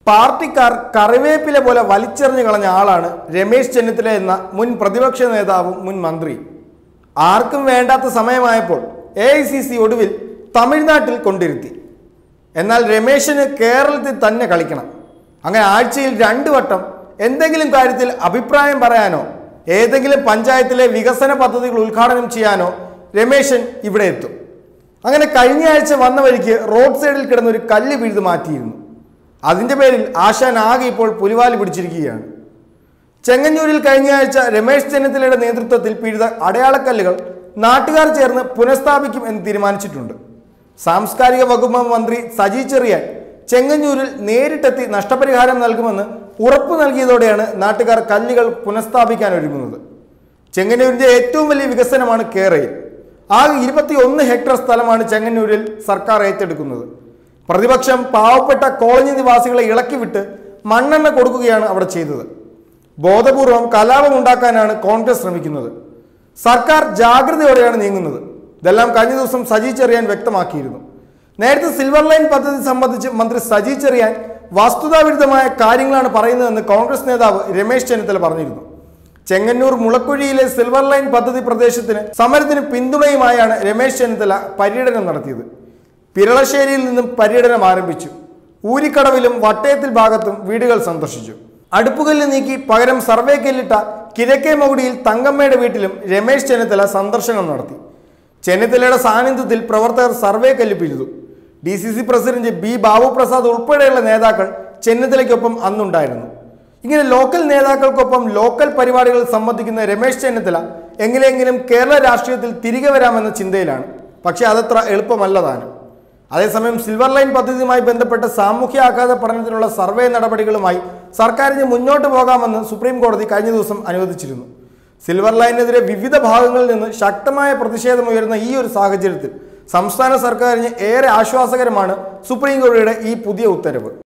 പാർട്ടിക്കാർ കറിവേപ്പില പോലെ വലിച്ചെറിഞ്ഞു കളഞ്ഞ ആളാണ് രമേശ് ചെന്നിത്തല എന്ന മുൻ പ്രതിപക്ഷ നേതാവും മുൻ മന്ത്രിയും ആർക്കും വേണ്ടാത്ത സമയമായപ്പോൾ എ ഐ സി സി ഒടുവിൽ തമിഴ്നാട്ടിൽ കൊണ്ടിരുത്തി എന്നാൽ രമേശിന് കേരളത്തിൽ തന്നെ കളിക്കണം അങ്ങനെ ആഴ്ചയിൽ രണ്ടു വട്ടം എന്തെങ്കിലും കാര്യത്തിൽ അഭിപ്രായം പറയാനോ ഏതെങ്കിലും പഞ്ചായത്തിലെ വികസന പദ്ധതികൾ ഉദ്ഘാടനം ചെയ്യാനോ രമേശൻ ഇവിടെ എത്തും അങ്ങനെ കഴിഞ്ഞ ആഴ്ച വന്ന വഴിക്ക് റോഡ് സൈഡിൽ കിടന്ന ഒരു കല്ല് വീഴ്ത് മാറ്റിയിരുന്നു അതിന്റെ പേരിൽ ആശാൻ ആകെ ഇപ്പോൾ പുലിവാല് പിടിച്ചിരിക്കുകയാണ് ചെങ്ങന്നൂരിൽ കഴിഞ്ഞ ആഴ്ച രമേശ് ചെന്നിത്തലയുടെ നേതൃത്വത്തിൽ പിഴുത അടയാളക്കല്ലുകൾ നാട്ടുകാർ ചേർന്ന് പുനഃസ്ഥാപിക്കും എന്ന് തീരുമാനിച്ചിട്ടുണ്ട് സാംസ്കാരിക വകുപ്പ് മന്ത്രി സജി ചെറിയാൻ ചെങ്ങന്നൂരിൽ നേരിട്ടെത്തി നഷ്ടപരിഹാരം നൽകുമെന്ന് ഉറപ്പു നൽകിയതോടെയാണ് നാട്ടുകാർ കല്ലുകൾ പുനഃസ്ഥാപിക്കാൻ ഒരുങ്ങുന്നത് ചെങ്ങന്നൂരിന്റെ ഏറ്റവും വലിയ വികസനമാണ് കേരയിൽ ആകെ ഇരുപത്തി ഒന്ന് ഹെക്ടർ സ്ഥലമാണ് ചെങ്ങന്നൂരിൽ സർക്കാർ ഏറ്റെടുക്കുന്നത് പ്രതിപക്ഷം പാവപ്പെട്ട കോളനി നിവാസികളെ ഇളക്കിവിട്ട് മണ്ണെണ്ണ കൊടുക്കുകയാണ് അവിടെ ചെയ്തത് ബോധപൂർവം കലാപം ഉണ്ടാക്കാനാണ് കോൺഗ്രസ് ശ്രമിക്കുന്നത് സർക്കാർ ജാഗ്രതയോടെയാണ് നീങ്ങുന്നത് ഇതെല്ലാം കഴിഞ്ഞ ദിവസം സജി ചെറിയാൻ വ്യക്തമാക്കിയിരുന്നു നേരത്തെ സിൽവർ ലൈൻ പദ്ധതി സംബന്ധിച്ച് മന്ത്രി സജി ചെറിയാൻ വസ്തുതാവിരുദ്ധമായ കാര്യങ്ങളാണ് പറയുന്നതെന്ന് കോൺഗ്രസ് നേതാവ് രമേശ് ചെന്നിത്തല പറഞ്ഞിരുന്നു ചെങ്ങന്നൂർ മുളക്കുഴിയിലെ സിൽവർ ലൈൻ പദ്ധതി പ്രദേശത്തിന് സമരത്തിന് പിന്തുണയുമായാണ് രമേശ് ചെന്നിത്തല പര്യടനം നടത്തിയത് പിരളശ്ശേരിയിൽ നിന്നും പര്യടനം ആരംഭിച്ചു ഊരിക്കടവിലും വട്ടയത്തിൽ ഭാഗത്തും വീടുകൾ സന്ദർശിച്ചു അടുപ്പുകല്ല് നീക്കി പകരം സർവേ കല്ലിട്ട കിഴക്കേ മകുടിയിൽ തങ്കമ്മയുടെ വീട്ടിലും രമേശ് ചെന്നിത്തല സന്ദർശനം നടത്തി ചെന്നിത്തലയുടെ സാന്നിധ്യത്തിൽ പ്രവർത്തകർ സർവേ കല്ല് പിഴുതു D C C president B Babu Prasad ഉൾപ്പെടെയുള്ള നേതാക്കൾ ചെന്നിത്തലയ്ക്കൊപ്പം അന്നുണ്ടായിരുന്നു ഇങ്ങനെ ലോക്കൽ നേതാക്കൾക്കൊപ്പം ലോക്കൽ പരിപാടികളിൽ സംബന്ധിക്കുന്ന രമേശ് ചെന്നിത്തല എങ്ങനെയെങ്കിലും കേരള രാഷ്ട്രീയത്തിൽ തിരികെ വരാമെന്ന ചിന്തയിലാണ് പക്ഷേ അതത്ര എളുപ്പമല്ല താനും അതേസമയം സിൽവർ ലൈൻ പദ്ധതിയുമായി ബന്ധപ്പെട്ട സാമൂഹ്യ ആഘാത പഠനത്തിനുള്ള സർവേ നടപടികളുമായി സർക്കാരിന് മുന്നോട്ട് പോകാമെന്ന് സുപ്രീം കോടതി കഴിഞ്ഞ ദിവസം അനുവദിച്ചിരുന്നു സിൽവർ ലൈനെതിരെ വിവിധ ഭാഗങ്ങളിൽ നിന്ന് ശക്തമായ പ്രതിഷേധമുയരുന്ന ഈ ഒരു സാഹചര്യത്തിൽ സംസ്ഥാന സർക്കാരിന് ഏറെ ആശ്വാസകരമാണ് സുപ്രീം കോടതിയുടെ ഈ പുതിയ ഉത്തരവ്